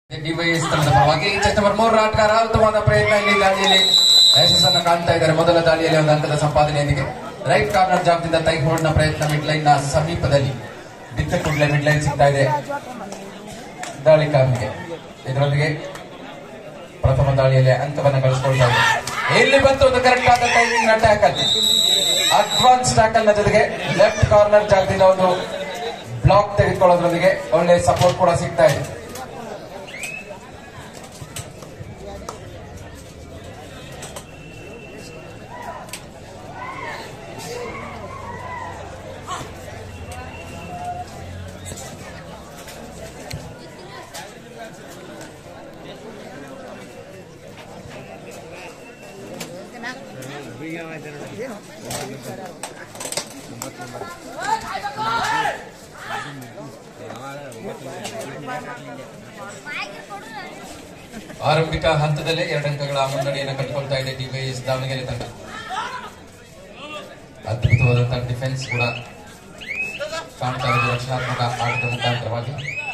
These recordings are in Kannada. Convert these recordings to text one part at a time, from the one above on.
ಡಿವೈಎಸ್ ತಂಡದ ಪರವಾಗಿ ಚೆಸ್ ನಂಬರ್ ಮೂರರ ಆಟಗಾರ ಉತ್ತಮವಾದ ಪ್ರಯತ್ನ ಇಲ್ಲಿ ದಾಳಿಯಲ್ಲಿ ಯಶಸ್ಸನ್ನು ಕಾಣ್ತಾ ಇದ್ದಾರೆ ಮೊದಲ ದಾಳಿಯಲ್ಲಿ ಒಂದು ಅಂಕದ ಸಂಪಾದನೆಯೊಂದಿಗೆ ರೈಟ್ ಕಾರ್ನರ್ ಜಾಗದಿಂದ ತೈ ಹೋಲ್ಡ್ನ ಪ್ರಯತ್ನ ಮಿಡ್ ಲೈನ್ ನ ಸಮೀಪದಲ್ಲಿ ಬಿತ್ತ ಕೂಡಲೇ ಮಿಡ್ ಲೈನ್ ಸಿಗ್ತಾ ಇದೆ ದಾಳಿಕಾರನಿಗೆ ಇದರೊಂದಿಗೆ ಪ್ರಥಮ ದಾಳಿಯಲ್ಲಿ ಅಂಕವನ್ನು ಗಳಿಸಿಕೊಳ್ತಾ ಇದೆ ಇಲ್ಲಿ ಬಂತು ಒಂದು ಕರೆಕ್ಟ್ ಆದ ಟೈಮಿಂಗ್ ನ ಟ್ಯಾಕಲ್ ಅಡ್ವಾನ್ಸ್ ಟ್ಯಾಕಲ್ ನ ಜೊತೆಗೆ ಲೆಫ್ಟ್ ಕಾರ್ನರ್ ಜಾಗದಿಂದ ಒಂದು ಬ್ಲಾಕ್ ತೆಗೆದುಕೊಳ್ಳೋದ್ರೊಂದಿಗೆ ಒಳ್ಳೆ ಸಪೋರ್ಟ್ ಕೂಡ ಸಿಗ್ತಾ ಇದೆ ಆರಂಭಿಕ ಹಂತದಲ್ಲೇ ಎರಡು ಅಂಕಗಳ ಮುನ್ನಡೆಯನ್ನು ಕಟ್ಟಿಕೊಳ್ತಾ ಇದೆ ಡಿವೈಎಸ್ ದಾವಣಗೆರೆ ತಂಡ ಅದ್ಭುತವಾದಂತಹ ಡಿಫೆನ್ಸ್ ಕೂಡ ಕಾಣ್ತಾ ಇದೆ ರಕ್ಷಣಾತ್ಮಕ ಆಟದ ಮುಖಾಂತರವಾಗಿ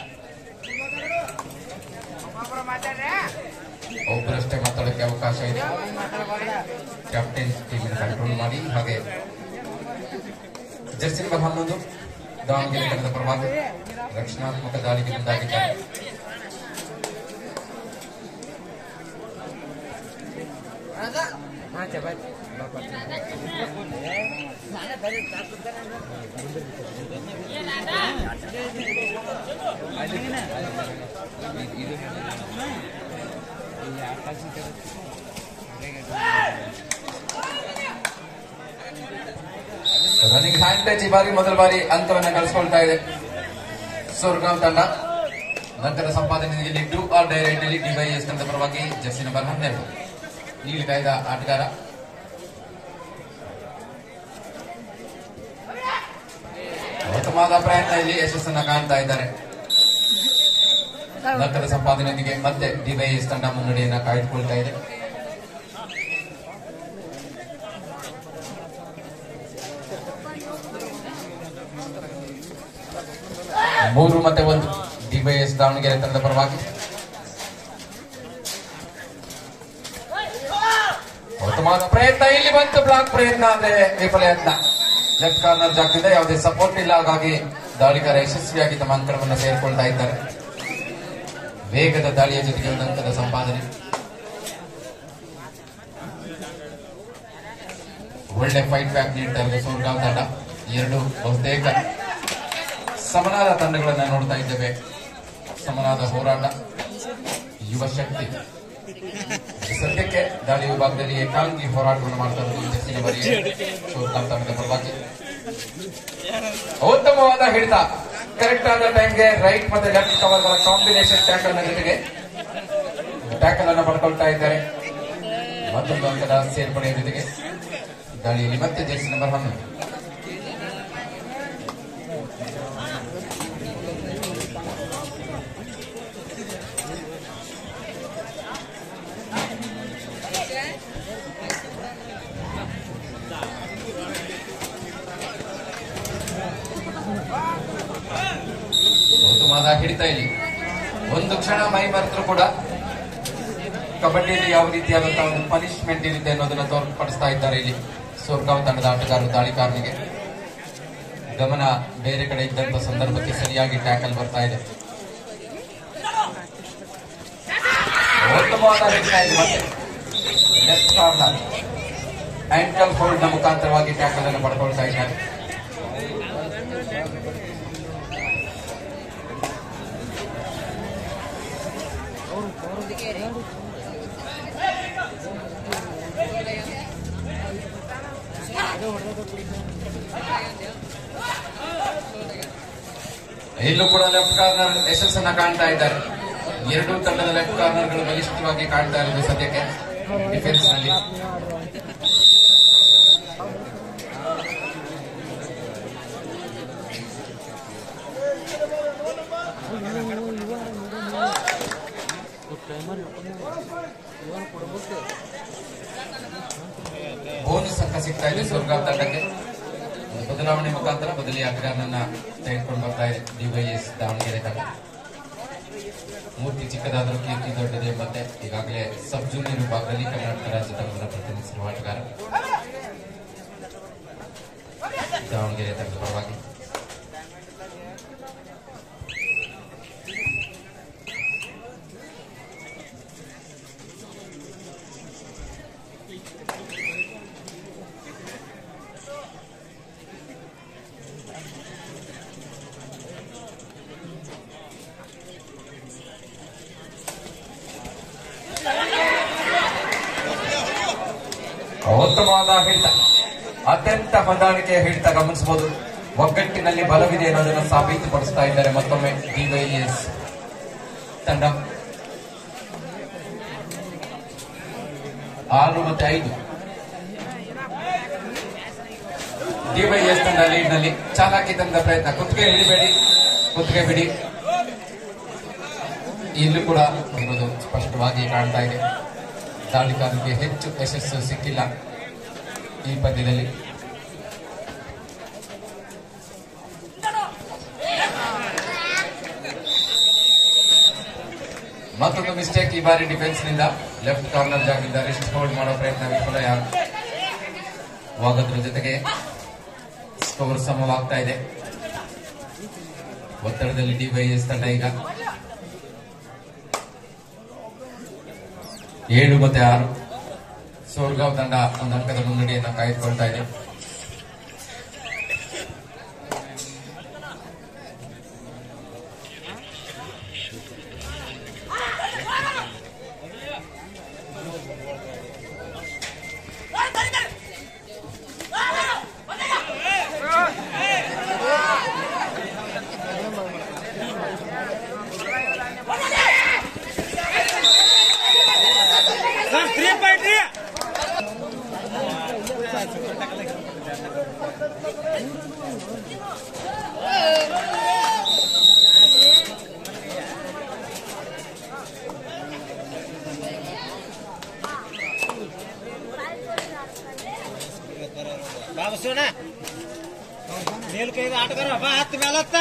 ಒಬ್ಬರಷ್ಟೇ ಮಾತಾಡೋಕೆ ಅವಕಾಶ ಇದೆ ಕ್ಯಾಪ್ಟನ್ ಟೀಮಿನ ಕಂಟ್ರೋಲ್ ಮಾಡಿ ಹಾಗೆ ಜರ್ಸಿ ನಂಬರ್ ಹನ್ನೊಂದು ದಾವಣಗೆರೆ ತಂಡದ ಪರವಾಗಿ ರಕ್ಷಣಾತ್ಮಕ ದಾಳಿಗೆ ಮುಂದಾಗಿದ್ದಾರೆ ರನ್ನಿಂಗ್ ಹ್ಯಾಂಡ್ ಟಚ್ ಈ ಬಾರಿ ಮೊದಲ ಬಾರಿ ಅಂಕವನ್ನ ಗಳಿಸಿಕೊಳ್ತಾ ಇದೆ ಸೋರ್ಗಾಂವ್ ತಂಡ ನಂತರ ಸಂಪಾದನೆಯಲ್ಲಿ ಟೂ ಆರ್ ಡೈರೆಕ್ಟ್ ಅಲ್ಲಿ ಡಿವೈಎಸ್ ತಂಡದ ಪರವಾಗಿ ಜರ್ಸಿ ನಂಬರ್ ಹನ್ನೆರಡು ನೀಲಿ ಕಾಯ್ದ ಆಟಗಾರ ಉತ್ತಮವಾದ ಪ್ರಯತ್ನ ಇಲ್ಲಿ ಯಶಸ್ಸನ್ನ ಕಾಣ್ತಾ ಇದ್ದಾರೆ ನಂತರ ಸಂಪಾದನೆಯೊಂದಿಗೆ ಮತ್ತೆ ಡಿವೈಎಸ್ ತಂಡ ಮುನ್ನಡೆಯನ್ನ ಕಾಯ್ದುಕೊಳ್ತಾ ಇದೆ ಮೂರು ಮತ್ತೆ ಒಂದು ಡಿವೈಎಸ್ ದಾವಣಗೆರೆ ತಂಡದ ಪರವಾಗಿ ಉತ್ತಮವಾದ ಪ್ರಯತ್ನ ಇಲ್ಲಿ ಬಂತು ಬ್ಲಾಕ್ ಪ್ರಯತ್ನ ಅಂದ್ರೆ ವಿಫಲ ಯತ್ನ ಲೆಫ್ಟ್ ಕಾರ್ನರ್ ಜಾಗದಿಂದ ಯಾವುದೇ ಸಪೋರ್ಟ್ ಇಲ್ಲ ಹಾಗಾಗಿ ದಾಳಿಗಾರ ಯಶಸ್ವಿಯಾಗಿ ತಮ್ಮ ಅಂಕಣವನ್ನು ಸೇರಿಕೊಳ್ತಾ ಇದ್ದಾರೆ ವೇಗದ ದಾಳಿಯ ಜೊತೆಗೆ ಒಂದು ಅಂಕದ ಸಂಪಾದನೆ ಒಳ್ಳೆ ಫೈಟ್ ಬ್ಯಾಕ್ ನೀಡ್ತಾ ಇದೆ ಸೋರ್ಗಾಂವ್ ತಂಡ ಎರಡು ಬಹುತೇಕ ಸಮನಾದ ತಂಡಗಳನ್ನ ನೋಡ್ತಾ ಇದ್ದೇವೆ ಸಮನಾದ ಹೋರಾಟ ಯುವ ಶಕ್ತಿ ಸದ್ಯಕ್ಕೆ ದಾಳಿ ವಿಭಾಗದಲ್ಲಿ ಏಕಾಂಗಿ ಹೋರಾಟವನ್ನು ಮಾಡ್ತಾ ಇರೋದು ಜಸ್ಸಿನ ಬರಿ ಸೋರ್ಗಾಂವ್ ತಂಡದ ಪರವಾಗಿ ಉತ್ತಮವಾದ ಹಿಡಿತ ಕರೆಕ್ಟ್ ಆದ ಟೈಮ್ಗೆ ರೈಟ್ ಮತ್ತೆ ಲೆಫ್ಟ್ ಕವರ್ಗಳ ಕಾಂಬಿನೇಷನ್ ಟ್ಯಾಕಲ್ ನ ಜೊತೆಗೆ ಟ್ಯಾಕಲ್ ಅನ್ನು ಪಡ್ಕೊಳ್ತಾ ಇದ್ದಾರೆ ಮತ್ತೊಂದು ಅಂಕದ ಸೇರ್ಪಡೆಯ ಜೊತೆಗೆ ದಾಳಿಯಲ್ಲಿ ಮತ್ತೆ ಜೆರ್ಸಿ ನಂಬರ್ ಹನ್ನೊಂದು ಉತ್ತಮವಾದ ಹಿಡಿತ ಇಲ್ಲಿ ಒಂದು ಕ್ಷಣ ಮೈ ಮರೆತರು ಕೂಡ ಕಬಡ್ಡಿಯಲ್ಲಿ ಯಾವ ರೀತಿಯಾದಂತಹ ಒಂದು ಪನಿಷ್ಮೆಂಟ್ ಇರುತ್ತೆ ಅನ್ನೋದನ್ನ ತೋರ್ಪಡಿಸ್ತಾ ಇದ್ದಾರೆ ಇಲ್ಲಿ ಸೋರ್ಗಾಂವ್ ತಂಡದ ಆಟಗಾರರು ದಾಳಿಕಾರನಿಗೆ ಗಮನ ಬೇರೆ ಕಡೆ ಇದ್ದಂತ ಸಂದರ್ಭಕ್ಕೆ ಸರಿಯಾಗಿ ಟ್ಯಾಕಲ್ ಬರ್ತಾ ಇದೆ ಉತ್ತಮವಾದ ಹಿಡಿತ ಇಲ್ಲಿ ಮತ್ತೆ ಲೆಫ್ಟ್ ಕಾರ್ನರ್ ಆಂಕಲ್ ಹೋಲ್ಡ್ ನ ಮುಖಾಂತರವಾಗಿ ಟ್ಯಾಕಲ್ ಅನ್ನು ಪಡ್ಕೊಳ್ತಾ ಇದ್ದಾರೆ ಇಲ್ಲೂ ಕೂಡ ಲೆಫ್ಟ್ ಕಾರ್ನರ್ ಯಶಸ್ಸನ್ನ ಕಾಣ್ತಾ ಇದ್ದಾರೆ ಎರಡೂ ತಂಡದ ಲೆಫ್ಟ್ ಕಾರ್ನರ್ಗಳು ಬಲಿಷ್ಠವಾಗಿ ಕಾಣ್ತಾ ಇರೋದು ಸದ್ಯಕ್ಕೆ ಡಿಫೆನ್ಸ್ ನಲ್ಲಿ ಬೋನಸ್ ಅಂಕ ಸಿಗ್ತಾ ಇದೆ ಸ್ವರ್ಗಾವ್ ತಂಡಕ್ಕೆ ಒಂದು ಬದಲಾವಣೆ ಮುಖಾಂತರ ಬದಲಿ ಆಟಗಾರನನ್ನ ತೆಗೆದುಕೊಂಡು ಬರ್ತಾ ಇದೆ ಡಿವೈಎಸ್ ದಾವಣಗೆರೆ ತಂಡ ಮೂರ್ತಿ ಚಿಕ್ಕದಾದರೂ ಕೀರ್ತಿ ದೊಡ್ಡದು ಎಂಬಂತೆ ಈಗಾಗಲೇ ಸಬ್ ಜೂನಿಯರ್ ವಿಭಾಗದಲ್ಲಿ ಕರ್ನಾಟಕ ರಾಜ್ಯ ತಂಡವನ್ನು ಪ್ರತಿನಿಧಿಸಿರುವ ಆಟಗಾರ ದಾವಣಗೆರೆ ತಂಡದ ಪರವಾಗಿ ಉತ್ತಮವಾದ ಹಿಡಿತ ಅತ್ಯಂತ ಹೊಂದಾಣಿಕೆಯ ಹಿಡಿತ ಗಮನಿಸಬಹುದು ಒಗ್ಗಟ್ಟಿನಲ್ಲಿ ಬಲವಿದೆ ಅನ್ನೋದನ್ನು ಸಾಬೀತುಪಡಿಸ್ತಾ ಇದ್ದಾರೆ ಮತ್ತೊಮ್ಮೆ ಡಿವೈಎಸ್ ತಂಡ ಆರು ಮತ್ತೆ ಐದು ಡಿವೈಎಸ್ ತಂಡ ಲೀಡ್ನಲ್ಲಿ ಚಾಲಾಕಿ ತಂದ ಪ್ರಯತ್ನ ಕುತ್ತಿಗೆ ಹಿಡಿಬೇಡಿ ಕುತ್ತಿಗೆ ಬಿಡಿ ಇಲ್ಲೂ ಕೂಡ ಇರೋದು ಸ್ಪಷ್ಟವಾಗಿ ಕಾಣ್ತಾ ಇದೆ ದಾಳಿಕಾರರಿಗೆ ಹೆಚ್ಚು ಯಶಸ್ಸು ಸಿಕ್ಕಿಲ್ಲ ಈ ಪಂದ್ಯದಲ್ಲಿ ಮತ್ತೊಂದು ಮಿಸ್ಟೇಕ್ ಈ ಬಾರಿ ಡಿಫೆನ್ಸ್ ನಿಂದ ಲೆಫ್ಟ್ ಕಾರ್ನರ್ ಜಾಗದಿಂದ ರಿಸ್ಟ್ ಹೋಲ್ಡ್ ಮಾಡೋ ಪ್ರಯತ್ನ ವಿಫಲವಾಗೋದ್ರ ಜೊತೆಗೆ ಸ್ಕೋರ್ ಸಮವಾಗ್ತಾ ಇದೆ ಒತ್ತಡದಲ್ಲಿ ಡಿವೈಎಸ್ ತಂಡ ಈಗ ಏಳು ಮತ್ತೆ ಆರು ಸೋರ್ಗಾಂವ್ ತಂಡ ಒಂದು ಅಂಕದ ಮುನ್ನಡೆಯನ್ನು ಕಾಯ್ದುಕೊಳ್ತಾ ಇದೆ ಸರ್ ತ್ರೀ ಪಾಯಿಂಟ್ ರೀ ಬಾಬು ಸೋಣ ಮೇಲ್ ಕೈದು ಆಟಗಾರ ಬಾ ಹತ್ತು ಮೇಲತ್ತ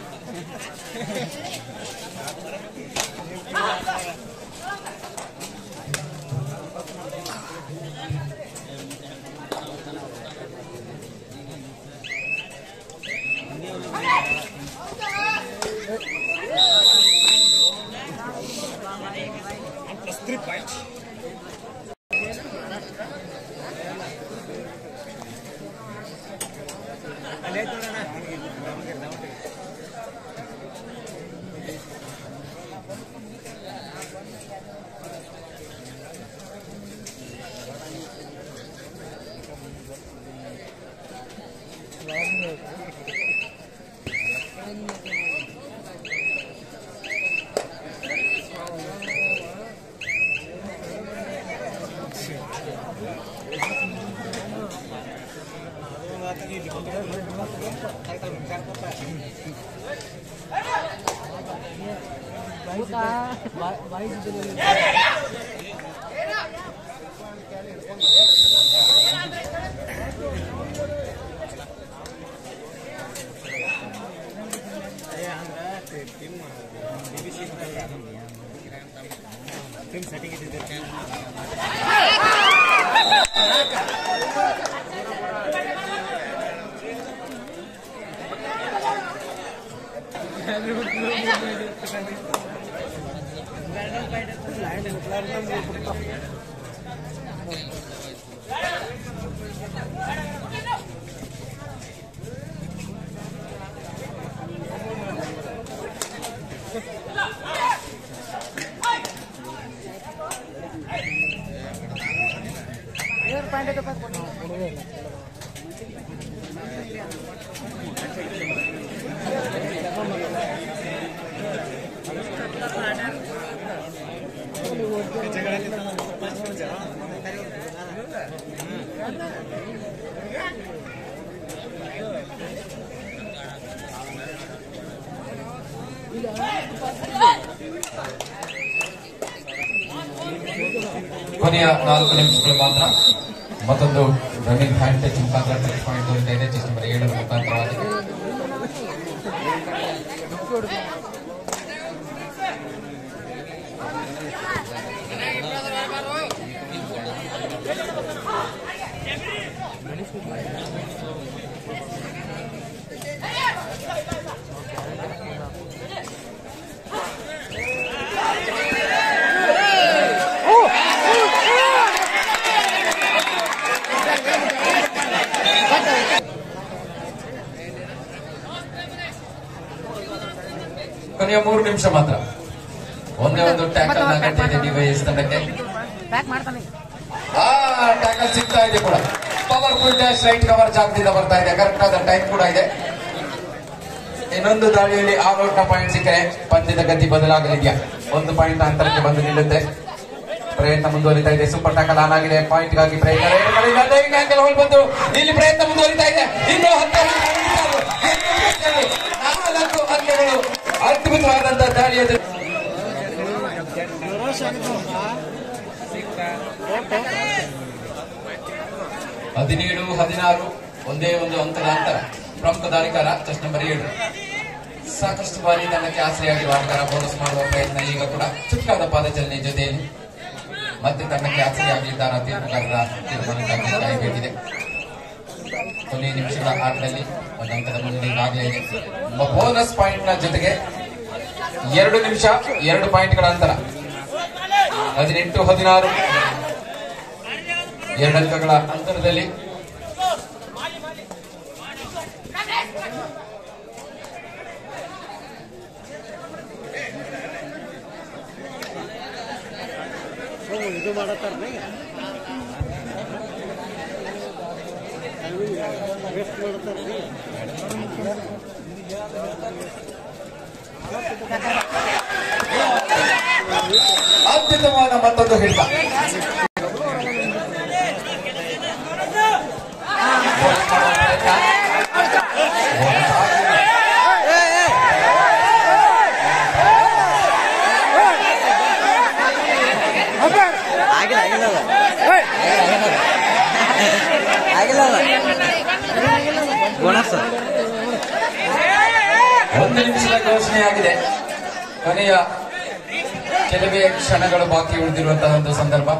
ಪ್ಲಸ್ ತ್ರೀ ಪಾಯಿಂಟ್ ಅಲ್ಲೇ ನೋಡೋಣ ಕೊನೆಯ ನಾಲ್ಕು ನಿಮಿಷಗಳು ಮಾತ್ರ ಮತ್ತೊಂದು ರನ್ನಿಂಗ್ ಹ್ಯಾಂಡ್ ಟಚ್ ಮುಖಾಂತರ ಟಚ್ ಪಾಯಿಂಟ್ ದೊರೀತಾ ಇದೆ ಚೆಸ್ ನಂಬರ್ ಏಳರ ಮುಖಾಂತರವಾಗಿ ಕೊನೆಯ ಮೂರು ನಿಮಿಷ ಮಾತ್ರ ಒಂದೇ ಒಂದು ಟ್ಯಾಕಲ್ ಕಟ್ಟಿದೆ ಡಿವೈಎಸ್ ತಂಡಕ್ಕೆ ಪ್ಯಾಕ್ ಮಾಡ್ತಾನೆ ಆ ಟ್ಯಾಕಲ್ ಸಿಗ್ತಾ ಇದೆ ಕೂಡ ಪವರ್ಫುಲ್ ಡ್ಯಾಶ್ ರೈಟ್ ಕವರ್ ಜಾಗದಿಂದ ಬರ್ತಾ ಇದೆ ಕರೆಕ್ಟ್ ಆದ ಟೈಮ್ ಕೂಡ ಇದೆ ಇನ್ನೊಂದು ದಾಳಿಯಲ್ಲಿ ಆಲ್ ಔಟ್ ನ ಪಾಯಿಂಟ್ ಸಿಕ್ಕರೆ ಪಂದ್ಯದ ಗತಿ ಬದಲಾಗಲಿದೆಯಾ ಒಂದು ಪಾಯಿಂಟ್ ಅಂತರಕ್ಕೆ ಬಂದು ನಿಲ್ಲುತ್ತೆ ಪ್ರಯತ್ನ ಮುಂದುವರಿತಾ ಇದೆ ಸೂಪರ್ ಟ್ಯಾಕಲ್ ಆನ್ ಆಗಿದೆ ಪಾಯಿಂಟ್ ಗಾಗಿ ಪ್ರಯತ್ನ ಎರಡು ಕಡೆಯಿಂದ ಡೈವಿಂಗ್ ಆಂಗಲ್ ಹೋಲ್ ಬಂದು ಇಲ್ಲಿ ಪ್ರಯತ್ನ ಮುಂದುವರಿತಾ ಇದೆ ಇನ್ನು ಹತ್ತು ನಾಲ್ಕು ಅಂಕಗಳು ಅದ್ಭುತವಾದಂತಹ ದಾಳಿಯ ಹದಿನೇಳು ಹದಿನಾರು ಒಂದೇ ಒಂದು ಅಂಕದ ಅಂತರ ಪ್ರಮುಖ ದಾಳಿಕಾರ ಚೆಸ್ ನಂಬರ್ ಏಳು ಸಾಕಷ್ಟು ಬಾರಿ ತಂಡಕ್ಕೆ ಆಸರೆಯಾಗಿರುವ ಆಟಗಾರ ಬೋನಸ್ ಮಾಡುವ ಪ್ರಯತ್ನ ಈಗ ಕೂಡ ಚುಟ್ಟಾದ ಪಾದಚಲನೆ ಜೊತೆಯಲ್ಲಿ ಮತ್ತೆ ತಂಡಕ್ಕೆ ಆಸರೆಯಾಗಲಿದ್ದಾರ ತೀರ್ಪುಗಾರರ ತೀರ್ಮಾನಕ್ಕಾಗಿ ಕಾಯಬೇಕಿದೆ ಕೊನೆಯ ನಿಮಿಷಗಳ ಆಟದಲ್ಲಿ ಒಂದು ಅಂಕದ ಮುನ್ನಡೆ ಈಗಾಗಲೇ ಇದೆ ಬೋನಸ್ ಪಾಯಿಂಟ್ ನ ಜೊತೆಗೆ ಎರಡು ನಿಮಿಷ ಎರಡು ಪಾಯಿಂಟ್ಗಳ ಅಂತರ ಹದಿನೆಂಟು ಹದಿನಾರು ಎರಡು ಅಂಕಗಳ ಅಂತರದಲ್ಲಿ ಇದು ಮಾಡತ್ತಾರ ವೇಸ್ಟ್ ಮಾಡತ್ತಾರ ಅತ್ಯುತ್ತಮವಾದ ಮತ್ತೊಂದು ಹಿಡಿತ ಆಗಿಲ್ಲ ಆಗಿಲ್ಲ ಅದ. ಆಗಿಲ್ಲ ಅದ. ಬೋನಸ್ ಒಂದು ನಿಮಿಷದ ಘೋಷಣೆಯಾಗಿದೆ ಕೊನೆಯ ಕೆಲವೇ ಕ್ಷಣಗಳು ಬಾಕಿ ಉಳಿದಿರುವಂತಹ ಒಂದು ಸಂದರ್ಭ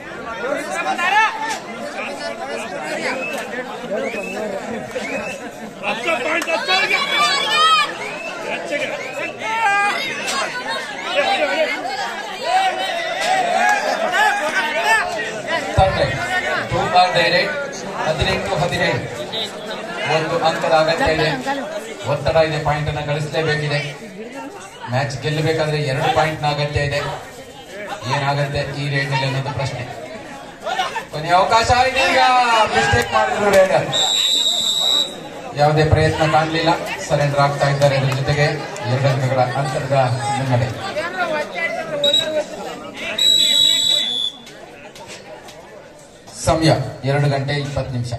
ತಂದೆ ಟೂ ಆರ್ ಡೈರೆಕ್ಟ್ ಹದಿನೆಂಟು ಹದಿನೇಳು ಒಂದು ಅಂಕದ ಅಗತ್ಯ ಇದೆ ಒತ್ತಡ ಇದೆ ಪಾಯಿಂಟ್ ಅನ್ನ ಗಳಿಸಲೇಬೇಕಿದೆ ಮ್ಯಾಚ್ ಗೆಲ್ಲಬೇಕಾದ್ರೆ ಎರಡು ಪಾಯಿಂಟ್ ನ ಅಗತ್ಯ ಇದೆ ಏನಾಗತ್ತೆ ಈ ರೇಟ್ನಲ್ಲಿ ಅನ್ನೋದು ಪ್ರಶ್ನೆ ಕೊನೆಯ ಅವಕಾಶ ಇದೆ ಈಗ ಮಿಸ್ಟೇಕ್ ಮಾಡಿದ್ರು ರೇಡರ್ ಯಾವುದೇ ಪ್ರಯತ್ನ ಕಾಣಲಿಲ್ಲ ಸರೆಂಡರ್ ಆಗ್ತಾ ಇದ್ದಾರೆ ಇದ್ರ ಜೊತೆಗೆ ಎರಡು ಅಂಕಗಳ ಅಂತರದ ಮುನ್ನಡೆ ಸಮಯ ಎರಡು ಗಂಟೆ ಇಪ್ಪತ್ತು ನಿಮಿಷ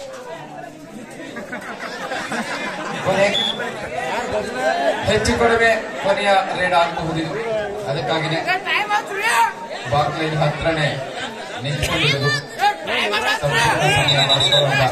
ಕೊನೆ ಹೆಚ್ಚು ಕಡಿಮೆ ಕೊನೆಯ ರೇಡ್ ಆಗಬಹುದಿದು ಅದಕ್ಕಾಗಿನೇ ಬಾಕ್ಲೈನ್ ಹತ್ರನೇ ನಿಂತುಕೊಂಡಿರುವುದು ಸಂಪೂರ್ಣ ಸಮಯ ಬಳಸಿಕೊಳ್ಳುವಂತ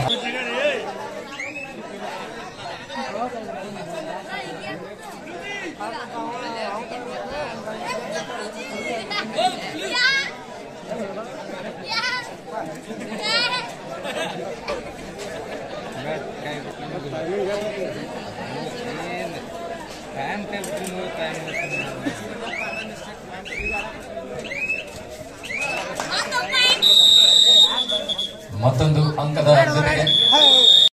ಮತ್ತೊಂದು ಅಂಕದ ಜೊತೆಗೆ